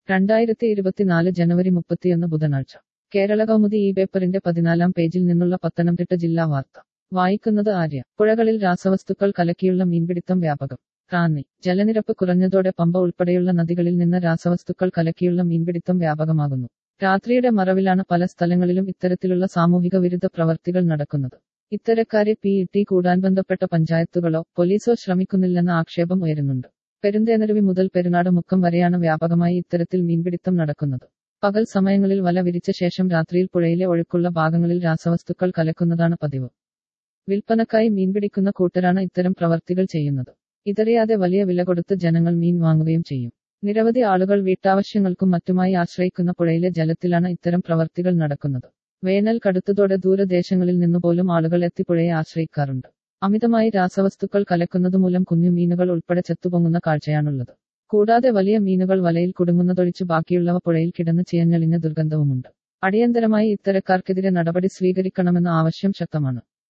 രണ്ടായിരത്തി ഇരുപത്തിനാല് ജനുവരി മുപ്പത്തിയൊന്ന് ബുധനാഴ്ച കേരള കൗമുദി ഈ പേപ്പറിന്റെ പതിനാലാം പേജിൽ നിന്നുള്ള പത്തനംതിട്ട ജില്ലാ വാർത്ത വായിക്കുന്നത് ആര്യ പുഴകളിൽ രാസവസ്തുക്കൾ കലക്കിയുള്ള മീൻപിടുത്തം വ്യാപകം റാന്നി ജലനിരപ്പ് കുറഞ്ഞതോടെ പമ്പ ഉൾപ്പെടെയുള്ള നദികളിൽ നിന്ന് രാസവസ്തുക്കൾ കലക്കിയുള്ള മീൻപിടുത്തം വ്യാപകമാകുന്നു രാത്രിയുടെ മറവിലാണ് പല സ്ഥലങ്ങളിലും ഇത്തരത്തിലുള്ള സാമൂഹിക വിരുദ്ധ പ്രവർത്തികൾ നടക്കുന്നത് ഇത്തരക്കാരെ പി ഇട്ടി കൂടാൻ ബന്ധപ്പെട്ട പഞ്ചായത്തുകളോ പോലീസോ ശ്രമിക്കുന്നില്ലെന്ന ആക്ഷേപം ഉയരുന്നുണ്ട് പെരുന്തേനരുവി മുതൽ പെരുനാട് മുക്കം വരെയാണ് വ്യാപകമായി ഇത്തരത്തിൽ മീൻപിടുത്തം നടക്കുന്നത് പകൽ സമയങ്ങളിൽ വല വിരിച്ച ശേഷം രാത്രിയിൽ പുഴയിലെ ഒഴുക്കുള്ള ഭാഗങ്ങളിൽ രാസവസ്തുക്കൾ കലക്കുന്നതാണ് പതിവ് വിൽപ്പനക്കായി മീൻപിടിക്കുന്ന കൂട്ടരാണ് ഇത്തരം പ്രവർത്തികൾ ചെയ്യുന്നത് ഇതറിയാതെ വലിയ വില കൊടുത്ത് ജനങ്ങൾ മീൻ വാങ്ങുകയും ചെയ്യും നിരവധി ആളുകൾ വീട്ടാവശ്യങ്ങൾക്കും മറ്റുമായി ആശ്രയിക്കുന്ന പുഴയിലെ ജലത്തിലാണ് ഇത്തരം പ്രവർത്തികൾ നടക്കുന്നത് വേനൽ കടുത്തതോടെ ദൂരദേശങ്ങളിൽ നിന്നുപോലും ആളുകൾ എത്തി പുഴയെ ആശ്രയിക്കാറുണ്ട് അമിതമായി രാസവസ്തുക്കൾ കലക്കുന്നതുമൂലം കുഞ്ഞു മീനുകൾ ഉൾപ്പെടെ ചെത്തുപൊങ്ങുന്ന കാഴ്ചയാണുള്ളത് കൂടാതെ വലിയ മീനുകൾ വലയിൽ കുടുങ്ങുന്നതൊഴിച്ച് ബാക്കിയുള്ളവ പുഴയിൽ കിടന്ന് ചിയഞ്ഞളിഞ്ഞ ദുർഗന്ധവുമുണ്ട് അടിയന്തരമായി ഇത്തരക്കാർക്കെതിരെ നടപടി സ്വീകരിക്കണമെന്ന ആവശ്യം ശക്തമാണ്